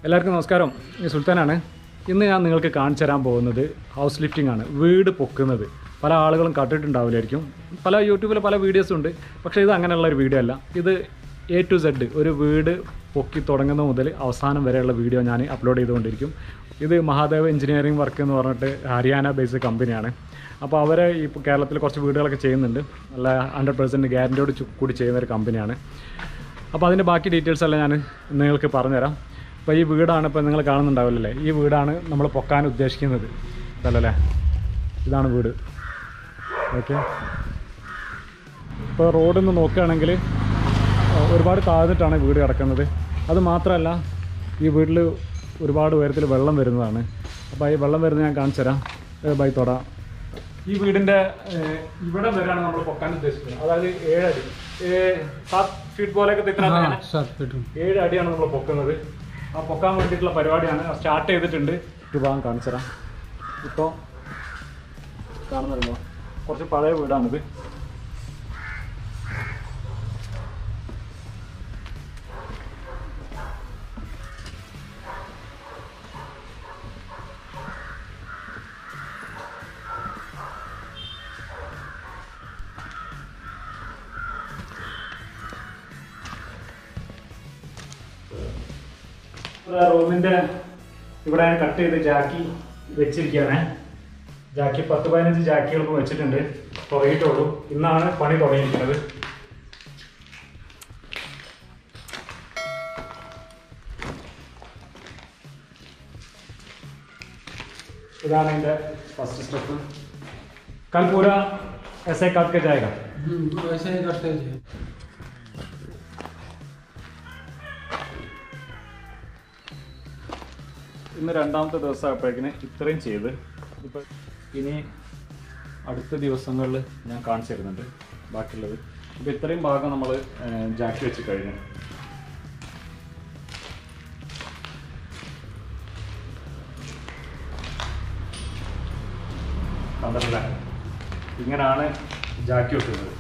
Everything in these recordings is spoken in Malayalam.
എല്ലാവർക്കും നമസ്കാരം ഈ സുൽത്താനാണ് ഇന്ന് ഞാൻ നിങ്ങൾക്ക് കാണിച്ചു തരാൻ പോകുന്നത് ഹൗസ് ലിഫ്റ്റിംഗ് ആണ് വീട് പൊക്കുന്നത് പല ആളുകളും കണ്ടിട്ടുണ്ടാവില്ലായിരിക്കും പല യൂട്യൂബിൽ പല വീഡിയോസും ഉണ്ട് പക്ഷേ ഇത് അങ്ങനെയുള്ള ഒരു വീഡിയോ അല്ല ഇത് എ ടു സെഡ് ഒരു വീട് പൊക്കി തുടങ്ങുന്ന മുതൽ അവസാനം വരെയുള്ള വീഡിയോ ഞാൻ അപ്ലോഡ് ചെയ്തുകൊണ്ടിരിക്കും ഇത് മഹാദേവ് എഞ്ചിനീയറിംഗ് വർക്ക് എന്ന് പറഞ്ഞിട്ട് ഹരിയാന ബേസ്ഡ് കമ്പനിയാണ് അപ്പോൾ അവർ ഈ കേരളത്തിൽ കുറച്ച് വീടുകളൊക്കെ ചെയ്യുന്നുണ്ട് നല്ല ഹൺഡ്രഡ് പെർസെൻറ്റ് ഗ്യാരൻറ്റിയോട് കൂടി ചെയ്യുന്ന ഒരു കമ്പനിയാണ് അപ്പോൾ അതിൻ്റെ ബാക്കി ഡീറ്റെയിൽസ് എല്ലാം ഞാൻ നിങ്ങൾക്ക് പറഞ്ഞുതരാം അപ്പോൾ ഈ വീടാണ് ഇപ്പോൾ നിങ്ങൾ കാണുന്നുണ്ടാവില്ലല്ലേ ഈ വീടാണ് നമ്മൾ പൊക്കാൻ ഉദ്ദേശിക്കുന്നത് ഇതല്ലേ ഇതാണ് വീട് ഓക്കെ ഇപ്പോൾ റോഡിൽ നിന്ന് നോക്കുകയാണെങ്കിൽ അഹ് ഒരുപാട് താഴ്ന്നിട്ടാണ് വീട് കിടക്കുന്നത് അത് മാത്രമല്ല ഈ വീട്ടിൽ ഒരുപാട് ഉയരത്തിൽ വെള്ളം വരുന്നതാണ് അപ്പോൾ ഈ വെള്ളം വരുന്നത് ഞാൻ കാണിച്ചു തരാം ഏ, ബൈ തൊട ഈ വീടിൻ്റെ ഏഹ്, ഇവിടെ വരെയാണ് നമ്മൾ പൊക്കാൻ ഉദ്ദേശിക്കുന്നത് അതായത് ഏഴടി സാത്ത് ഫീറ്റ് പോലെയൊക്കെ തെറ്റിനാണ് सात फीट ഏഴ് അടിയാണ് നമ്മൾ പൊക്കുന്നത് ആ പൊക്കാൻ വേണ്ടിയിട്ടുള്ള പരിപാടിയാണ് സ്റ്റാർട്ട് ചെയ്തിട്ടുണ്ട് ഒരു ഭാഗം കാണിച്ചു തരാം ഇപ്പോൾ കാണുന്നുണ്ടോ കുറച്ച് പഴയ വീടാണിത് റൂമിന്റെ ഇവിടെ കട്ട് ചെയ്ത് ജാക്കി വെച്ചിരിക്കുകയാണ് ജാക്കി പത്ത് പതിനഞ്ച് ജാക്കികൾക്ക് വെച്ചിട്ടുണ്ട് തുടങ്ങിയിട്ടുള്ളൂ ഇന്നാണ് പണി തുടങ്ങിയിരിക്കുന്നത് ഇതാണ് എൻ്റെ ഫസ്റ്റ് സ്റ്റെപ്പ് കൽ പൂര ऐसे काट के जाएगा वैसे ही करते थे ഇന്ന് രണ്ടാമത്തെ ദിവസമായപ്പോഴേക്കിന് ഇത്രയും ചെയ്ത് ഇപ്പം ഇനി അടുത്ത ദിവസങ്ങളിൽ ഞാൻ കാണിച്ചു തരുന്നുണ്ട് ബാക്കിയുള്ളത് ഇപ്പം ഇത്രയും ഭാഗം നമ്മൾ ജാക്കി വെച്ച് കഴിഞ്ഞു കണ്ടല്ലേ ഇങ്ങനെയാണ് ജാക്കി വെക്കുന്നത്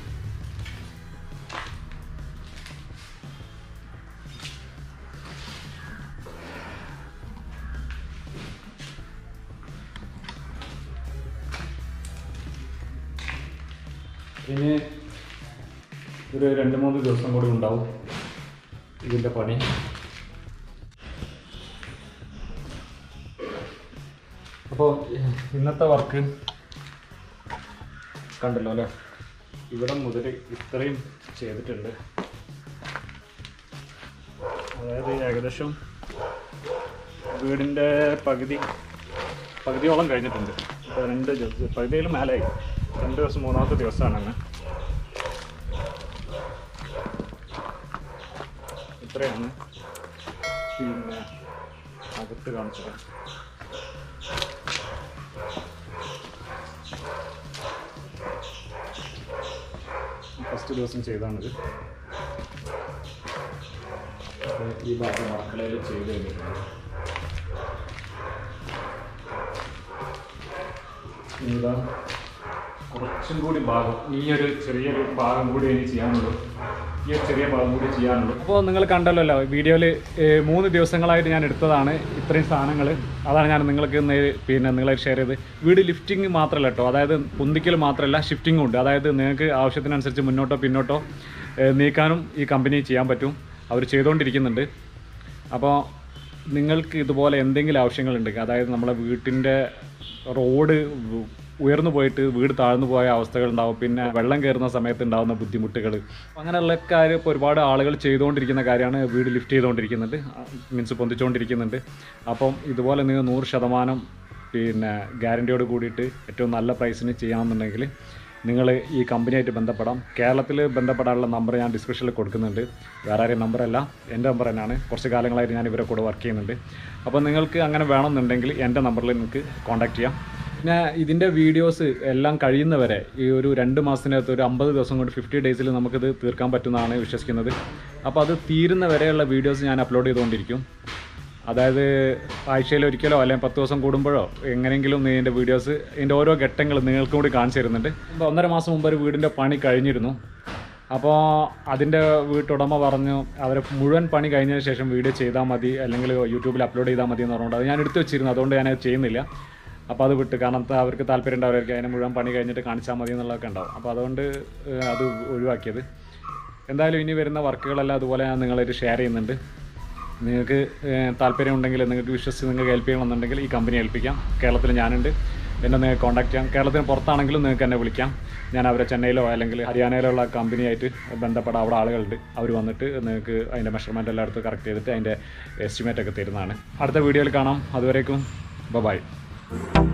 ഇനി ഒരു രണ്ട് മൂന്ന് ദിവസം കൂടി ഉണ്ടാവും ഇതിൻ്റെ പണി അപ്പോൾ ഇന്നത്തെ വർക്ക് കണ്ടല്ലോ അല്ലേ ഇവിടെ മുതൽ ഇത്രയും ചെയ്തിട്ടുണ്ട് അതായത് ഏകദേശം വീടിൻ്റെ പകുതി പകുതിയോളം കഴിഞ്ഞിട്ടുണ്ട് ഇപ്പോൾ രണ്ട് ദിവസം പകുതിയിൽ മേലായി രണ്ട് ദിവസം മൂന്നാമത്തെ ദിവസമാണ് ഇത്രയാണ് പിന്നെ അകത്ത് കാണിച്ചത് ഫസ്റ്റ് ദിവസം ചെയ്താണിത് അപ്പോൾ ഈ ഭാഗം അടുക്കളയിൽ ചെയ്ത് കഴിഞ്ഞിട്ടുണ്ട് ഇതാ കുറച്ചും കൂടി ഭാഗം ഈ ഒരു ചെറിയൊരു ഭാഗം കൂടി ഇനി ചെയ്യാനുള്ളൂ ഈ ഒരു ചെറിയ ഭാഗം കൂടി ചെയ്യാനുള്ളൂ അപ്പോൾ നിങ്ങൾ കണ്ടല്ലോ വീഡിയോയിൽ മൂന്ന് ദിവസങ്ങളായിട്ട് ഞാൻ എടുത്തതാണ് ഇത്രയും സാധനങ്ങൾ അതാണ് ഞാൻ നിങ്ങൾക്ക് ഇന്ന് പിന്നെ നിങ്ങളെ ഷെയർ ചെയ്ത് വീട് ലിഫ്റ്റിംഗ് മാത്രമല്ല കേട്ടോ അതായത് പൊന്തിക്കൽ മാത്രമല്ല ഷിഫ്റ്റിംഗും ഉണ്ട് അതായത് നിങ്ങൾക്ക് ആവശ്യത്തിനനുസരിച്ച് മുന്നോട്ടോ പിന്നോട്ടോ ഏഹ്, നീക്കാനും ഈ കമ്പനി ചെയ്യാൻ പറ്റും അവർ ചെയ്തുകൊണ്ടിരിക്കുന്നുണ്ട് അപ്പോൾ നിങ്ങൾക്ക് ഇതുപോലെ എന്തെങ്കിലും ആവശ്യങ്ങളുണ്ടെങ്കിൽ അതായത് നമ്മളെ വീട്ടിൻ്റെ റോഡ് ഉയർന്നു പോയിട്ട് വീട് താഴ്ന്നു പോയ അവസ്ഥകൾ ഉണ്ടാവും പിന്നെ വെള്ളം കയറുന്ന സമയത്ത് ഉണ്ടാകുന്ന ബുദ്ധിമുട്ടുകൾ അങ്ങനെയുള്ള കാര്യം ഇപ്പോൾ ഒരുപാട് ആളുകൾ ചെയ്തുകൊണ്ടിരിക്കുന്ന കാര്യമാണ് വീട് ലിഫ്റ്റ് ചെയ്തുകൊണ്ടിരിക്കുന്നുണ്ട് മീൻസ് പൊന്തിച്ചുകൊണ്ടിരിക്കുന്നുണ്ട് അപ്പം ഇതുപോലെ നിങ്ങൾ നൂറ് ശതമാനം പിന്നെ ഗ്യാരണ്ടിയോട് കൂടിയിട്ട് ഏറ്റവും നല്ല പ്രൈസിന് ചെയ്യാമെന്നുണ്ടെങ്കിൽ നിങ്ങൾ ഈ കമ്പനിയായിട്ട് ബന്ധപ്പെടാം കേരളത്തിൽ ബന്ധപ്പെടാനുള്ള നമ്പർ ഞാൻ ഡിസ്ക്രിപ്ഷനിൽ കൊടുക്കുന്നുണ്ട് വേറെ ആരെയും നമ്പറല്ല എൻ്റെ നമ്പർ തന്നെയാണ് കുറച്ച് കാലങ്ങളായിട്ട് ഞാൻ ഇവരെ കൂടെ വർക്ക് ചെയ്യുന്നുണ്ട് അപ്പോൾ നിങ്ങൾക്ക് അങ്ങനെ വേണമെന്നുണ്ടെങ്കിൽ എൻ്റെ നമ്പറിൽ നിങ്ങൾക്ക് കോൺടാക്ട് ചെയ്യാം പിന്നെ ഇതിൻ്റെ വീഡിയോസ് എല്ലാം കഴിയുന്നവരെ ഈ ഒരു രണ്ട് മാസത്തിനകത്ത് ഒരു അമ്പത് ദിവസം കൊണ്ട് ഫിഫ്റ്റി ഡേയ്സിൽ നമുക്കിത് തീർക്കാൻ പറ്റുന്നതാണ് വിശ്വസിക്കുന്നത് അപ്പോൾ അത് തീരുന്ന വരെയുള്ള വീഡിയോസ് ഞാൻ അപ്ലോഡ് ചെയ്തുകൊണ്ടിരിക്കും അതായത് ആഴ്ചയിൽ ഒരിക്കലോ അല്ലെങ്കിൽ പത്ത് ദിവസം കൂടുമ്പോഴോ എങ്ങനെയെങ്കിലും ഇതിൻ്റെ വീഡിയോസ് ഇതിൻ്റെ ഓരോ ഘട്ടങ്ങൾ നിങ്ങൾക്കും കൂടി കാണിച്ചു തരുന്നുണ്ട് ഇപ്പോൾ ഒന്നര മാസം മുമ്പ് ഒരു വീടിൻ്റെ പണി കഴിഞ്ഞിരുന്നു അപ്പോൾ അതിൻ്റെ വീട്ടുടമ പറഞ്ഞു അവർ മുഴുവൻ പണി കഴിഞ്ഞതിന് ശേഷം വീഡിയോ ചെയ്താൽ മതി അല്ലെങ്കിൽ യൂട്യൂബിൽ അപ്ലോഡ് ചെയ്താൽ മതി എന്ന് പറഞ്ഞുകൊണ്ട് അത് ഞാൻ എടുത്തു വെച്ചിരുന്നു അതുകൊണ്ട് ഞാൻ അത് ചെയ്യുന്നില്ല അപ്പോൾ അത് വിട്ട് കാരണം ത- അവർക്ക് താല്പര്യം ഉണ്ടാവുമായിരിക്കും അതിനെ മുഴുവൻ പണി കഴിഞ്ഞിട്ട് കാണിച്ചാൽ മതി എന്നുള്ളതൊക്കെ ഉണ്ടാവും അപ്പോൾ അതുകൊണ്ട് ഏഹ്, അത് ഒഴിവാക്കിയത് എന്തായാലും ഇനി വരുന്ന വർക്കുകളെല്ലാം അതുപോലെ ഞാൻ നിങ്ങളായിട്ട് ഷെയർ ചെയ്യുന്നുണ്ട് നിങ്ങൾക്ക് ഏഹ്, താല്പര്യമുണ്ടെങ്കിൽ നിങ്ങൾക്ക് വിശ്വസിച്ച് നിങ്ങൾക്ക് ഹെൽപ്പ് ചെയ്യണമെന്നുണ്ടെങ്കിൽ ഈ കമ്പനി ഏൽപ്പിക്കാം കേരളത്തിൽ ഞാനുണ്ട് എന്നെ നിങ്ങൾക്ക് കോൺടാക്ട് ചെയ്യാം കേരളത്തിന് പുറത്താണെങ്കിലും നിങ്ങൾക്ക് എന്നെ വിളിക്കാം ഞാൻ അവരെ ചെന്നൈയിലോ അല്ലെങ്കിൽ ഹരിയാനയിലോ ഉള്ള കമ്പനിയായിട്ട് ബന്ധപ്പെടാം അവിടെ ആളുകളുണ്ട് അവർ വന്നിട്ട് നിങ്ങൾക്ക് അതിൻ്റെ മെഷർമെൻ്റ് എല്ലാം എടുത്ത് കറക്റ്റ് ചെയ്തിട്ട് അതിൻ്റെ എസ്റ്റിമേറ്റ് ഒക്കെ തരുന്നതാണ് അടുത്ത വീഡിയോയിൽ കാണാം അതുവരേക്കും ബൈ